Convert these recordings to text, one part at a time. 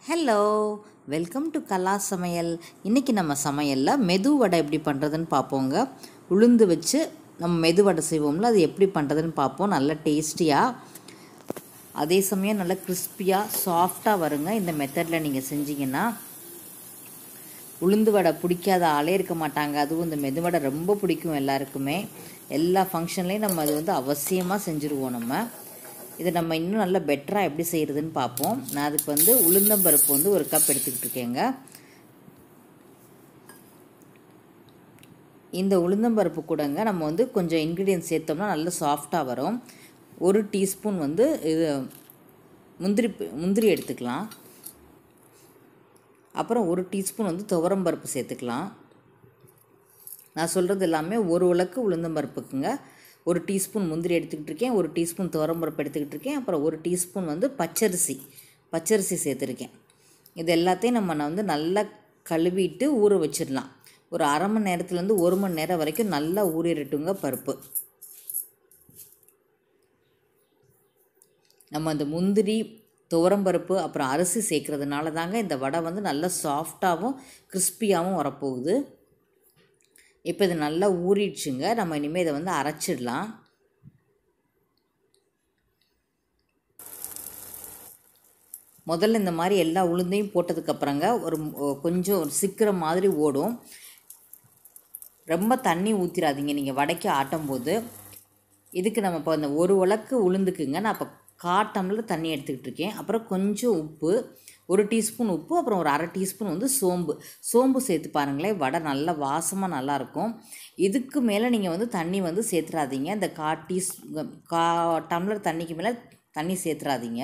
hello welcome to கலா சமையல் இன்றைக்கி நம்ம சமையலில் மெது வடை எப்படி பண்ணுறதுன்னு பார்ப்போங்க உளுந்து வச்சு நம்ம மெது வடை செய்வோம்ல அது எப்படி பண்ணுறதுன்னு பார்ப்போம் நல்ல டேஸ்டியாக அதே சமயம் நல்ல கிறிஸ்பியாக சாஃப்டாக வருங்க இந்த மெத்தடில் நீங்கள் செஞ்சீங்கன்னா உளுந்து வடை பிடிக்காத ஆளே இருக்க மாட்டாங்க அதுவும் இந்த மெது வடை ரொம்ப பிடிக்கும் எல்லாருக்குமே எல்லா ஃபங்க்ஷன்லேயும் நம்ம அது வந்து அவசியமாக செஞ்சுருவோம் நம்ம இதை நம்ம இன்னும் நல்லா பெட்டராக எப்படி செய்கிறதுன்னு பார்ப்போம் நான் அதுக்கு வந்து உளுந்தம்பருப்பு வந்து ஒரு கப் எடுத்துக்கிட்டு இருக்கேங்க இந்த உளுந்தம்பருப்பு கூடங்க நம்ம வந்து கொஞ்சம் இன்க்ரீடியன்ஸ் சேர்த்தோம்னா நல்லா சாஃப்டாக வரும் ஒரு டீஸ்பூன் வந்து இது முந்திரி முந்திரி எடுத்துக்கலாம் அப்புறம் ஒரு டீஸ்பூன் வந்து துவரம்பருப்பு சேர்த்துக்கலாம் நான் சொல்கிறது எல்லாமே ஒரு உலக்கு உளுந்தம்பருப்புக்குங்க ஒரு டீஸ்பூன் முந்திரி எடுத்துக்கிட்டு இருக்கேன் ஒரு டீஸ்பூன் துவரம்பருப்பு எடுத்துக்கிட்டு இருக்கேன் அப்புறம் ஒரு டீஸ்பூன் வந்து பச்சரிசி பச்சரிசி சேர்த்துருக்கேன் இது எல்லாத்தையும் நம்ம நான் வந்து நல்லா கழுவிட்டு ஊற வச்சிடலாம் ஒரு அரை மணி நேரத்துலேருந்து ஒரு மணி நேரம் வரைக்கும் நல்லா ஊறிடட்டுங்க பருப்பு நம்ம அந்த முந்திரி துவரம்பருப்பு அப்புறம் அரிசி சேர்க்குறதுனால தாங்க இந்த வடை வந்து நல்லா சாஃப்டாகவும் கிறிஸ்பியாகவும் வரப்போகுது இப்போ இது நல்லா ஊறிடுச்சுங்க நம்ம இனிமேல் இதை வந்து அரைச்சிடலாம் முதல்ல இந்த மாதிரி எல்லா உளுந்தையும் போட்டதுக்கப்புறங்க ஒரு கொஞ்சம் ஒரு சிக்கிற மாதிரி ஓடும் ரொம்ப தண்ணி ஊற்றிடாதீங்க நீங்கள் வடைக்கு ஆட்டும் போது இதுக்கு நம்ம இப்போ அந்த ஒரு உலக்கு உளுந்துக்குங்க நான் இப்போ காட்டமில் தண்ணி எடுத்துக்கிட்டு இருக்கேன் அப்புறம் கொஞ்சம் உப்பு ஒரு டீஸ்பூன் உப்பு அப்புறம் ஒரு அரை டீஸ்பூன் வந்து சோம்பு சோம்பு சேர்த்து பாருங்களேன் வடை நல்லா வாசமாக நல்லாயிருக்கும் இதுக்கு மேலே நீங்கள் வந்து தண்ணி வந்து சேர்த்துறாதீங்க இந்த கா டீஸ் கா டம்ளர் தண்ணிக்கு மேலே தண்ணி சேர்த்துறாதீங்க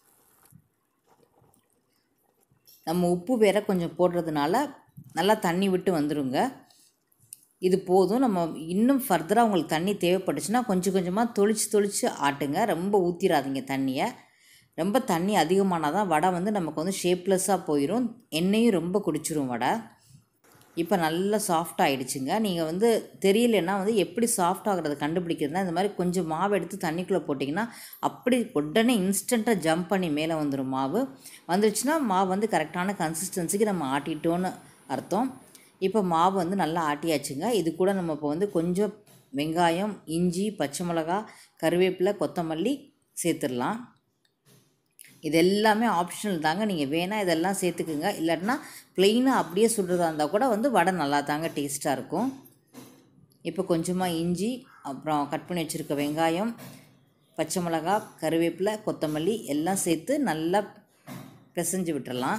நம்ம உப்பு வேற கொஞ்சம் போடுறதுனால நல்லா தண்ணி விட்டு வந்துடுங்க இது போதும் நம்ம இன்னும் ஃபர்தராக உங்களுக்கு தண்ணி தேவைப்பட்டுச்சுன்னா கொஞ்சம் கொஞ்சமாக தொளிச்சு தொளிச்சு ஆட்டுங்க ரொம்ப ஊற்றிடாதீங்க தண்ணியை ரொம்ப தண்ணி அதிகமானால் தான் வடை வந்து நமக்கு வந்து ஷேப்லெஸ்ஸாக போயிடும் எண்ணெயும் ரொம்ப குடிச்சிரும் வடை இப்போ நல்லா சாஃப்ட் ஆகிடுச்சுங்க நீங்கள் வந்து தெரியலன்னா வந்து எப்படி சாஃப்ட் ஆகிறத கண்டுபிடிக்கிறதுனா இந்த மாதிரி கொஞ்சம் மாவு எடுத்து தண்ணிக்குள்ளே போட்டிங்கன்னா அப்படி உடனே இன்ஸ்டண்ட்டாக ஜம்ப் பண்ணி மேலே வந்துடும் மாவு வந்துருச்சுன்னா மாவு வந்து கரெக்டான கன்சிஸ்டன்சிக்கு நம்ம ஆட்டிட்டோன்னு அர்த்தம் இப்போ மாவு வந்து நல்லா ஆட்டியாச்சுங்க இது கூட நம்ம இப்போ வந்து கொஞ்சம் வெங்காயம் இஞ்சி பச்சை மிளகா கருவேப்பிலை கொத்தமல்லி சேர்த்துடலாம் இது எல்லாமே ஆப்ஷனல் தாங்க நீங்கள் வேணால் இதெல்லாம் சேர்த்துக்குங்க இல்லாட்டினா ப்ளெயினாக அப்படியே சுடுறதா இருந்தால் கூட வந்து வடை நல்லா தாங்க டேஸ்ட்டாக இருக்கும் இப்போ கொஞ்சமாக இஞ்சி அப்புறம் கட் பண்ணி வச்சுருக்க வெங்காயம் பச்சை மிளகா கருவேப்பிலை கொத்தமல்லி எல்லாம் சேர்த்து நல்லா பிசைஞ்சு விட்டுறலாம்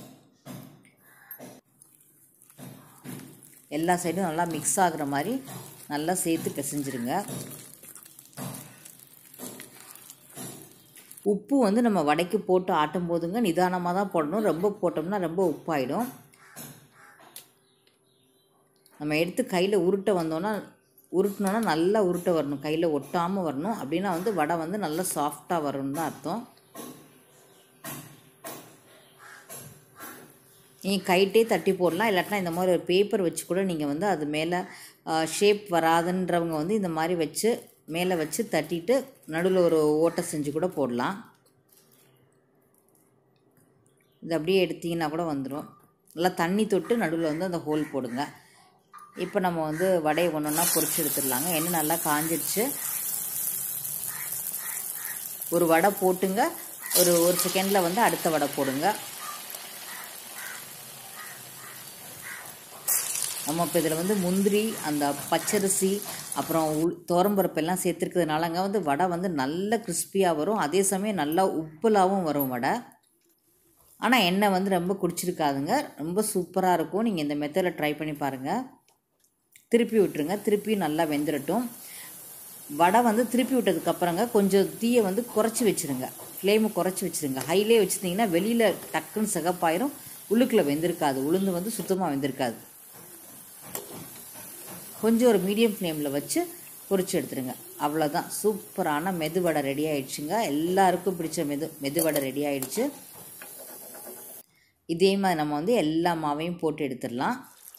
எல்லா சைடும் நல்லா மிக்ஸ் ஆகுற மாதிரி நல்லா சேர்த்து பிசைஞ்சிருங்க உப்பு வந்து நம்ம வடைக்கு போட்டு ஆட்டும் போதுங்க நிதானமாக தான் போடணும் ரொம்ப போட்டோம்னா ரொம்ப உப்பாயிடும் நம்ம எடுத்து கையில் உருட்ட வந்தோன்னா உருட்டினோன்னா நல்லா உருட்ட வரணும் கையில் ஒட்டாமல் வரணும் அப்படின்னா வந்து வடை வந்து நல்லா சாஃப்டாக வரும்னு தான் அர்த்தம் நீங்கள் கைட்டே தட்டி போடலாம் இல்லாட்டினா இந்த மாதிரி ஒரு பேப்பர் வச்சு கூட நீங்கள் வந்து அது மேலே ஷேப் வராதுன்றவங்க வந்து இந்த மாதிரி வச்சு மேலே வச்சு தட்டிட்டு நடுவில் ஒரு ஓட்டை செஞ்சு கூட போடலாம் இது அப்படியே எடுத்திங்கன்னா கூட வந்துடும் நல்லா தண்ணி தொட்டு நடுவில் வந்து அந்த ஹோல் போடுங்க இப்போ நம்ம வந்து வடையை ஒன்று ஒன்றா பொறிச்சு எடுத்துடலாங்க எண்ணெய் நல்லா காஞ்சிடுச்சு ஒரு வடை போட்டுங்க ஒரு ஒரு செகண்டில் வந்து அடுத்த வடை போடுங்க நம்ம இப்போ இதில் வந்து முந்திரி அந்த பச்சரிசி அப்புறம் உள் துவரம்பருப்பு எல்லாம் சேர்த்துருக்கிறதுனால அங்கே வந்து வடை வந்து நல்ல கிறிஸ்பியாக வரும் அதே சமயம் நல்லா உப்பலாகவும் வரும் வடை ஆனால் எண்ணெய் வந்து ரொம்ப குடிச்சிருக்காதுங்க ரொம்ப சூப்பராக இருக்கும் நீங்கள் இந்த மெத்தடில் ட்ரை பண்ணி பாருங்கள் திருப்பி விட்டுருங்க திருப்பி நல்லா வெந்துடட்டும் வடை வந்து திருப்பி விட்டதுக்கப்புறங்க கொஞ்சம் தீயை வந்து குறைச்சி வச்சுருங்க ஃப்ளேமை குறைச்சி வச்சுருங்க ஹைலே வச்சுருந்தீங்கன்னா வெளியில் டக்குன்னு சிகப்பாயிரும் உள்ளுக்குள்ளே வெந்திருக்காது உளுந்து வந்து சுத்தமாக வெந்திருக்காது கொஞ்சம் ஒரு மீடியம் ஃப்ளேமில் வச்சு பொரிச்சு எடுத்துருங்க அவ்வளோதான் சூப்பரான மெதுவடை ரெடி ஆயிடுச்சுங்க எல்லாருக்கும் பிடிச்ச மெது மெதுவடை ரெடி ஆயிடுச்சு இதே மாதிரி நம்ம வந்து எல்லா மாவையும் போட்டு எடுத்துடலாம்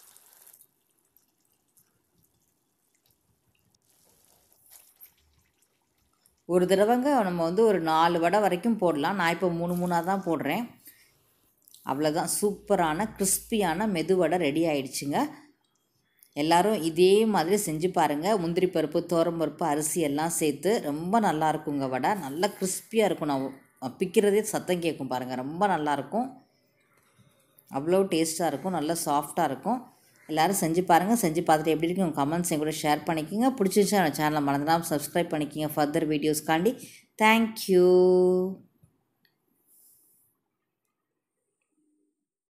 ஒரு தடவைங்க நம்ம வந்து ஒரு நாலு வடை வரைக்கும் போடலாம் நான் இப்போ மூணு மூணாக தான் போடுறேன் அவ்வளோதான் சூப்பரான கிறிஸ்பியான மெதுவடை ரெடி ஆயிடுச்சுங்க எல்லாரும் இதே மாதிரி செஞ்சு பாருங்கள் முந்திரி பருப்பு பருப்பு அரிசி எல்லாம் சேர்த்து ரொம்ப நல்லா இருக்குங்க வடை நல்லா கிறிஸ்பியாக இருக்கும் நான் பிக்கிறதே சத்தம் கேட்கும் பாருங்கள் ரொம்ப நல்லாயிருக்கும் அவ்வளோ டேஸ்ட்டாக இருக்கும் நல்லா சாஃப்டாக இருக்கும் எல்லோரும் செஞ்சு பாருங்கள் செஞ்சு பார்த்துட்டு எப்படி இருக்கு உங்கள் கமெண்ட்ஸ் என் கூட ஷேர் பண்ணிக்கிங்க பிடிச்சிருச்சா சேனலை மறந்துடாமல் சப்ஸ்கிரைப் பண்ணிக்கிங்க ஃபர்தர் வீடியோஸ்க்காண்டி தேங்க்யூ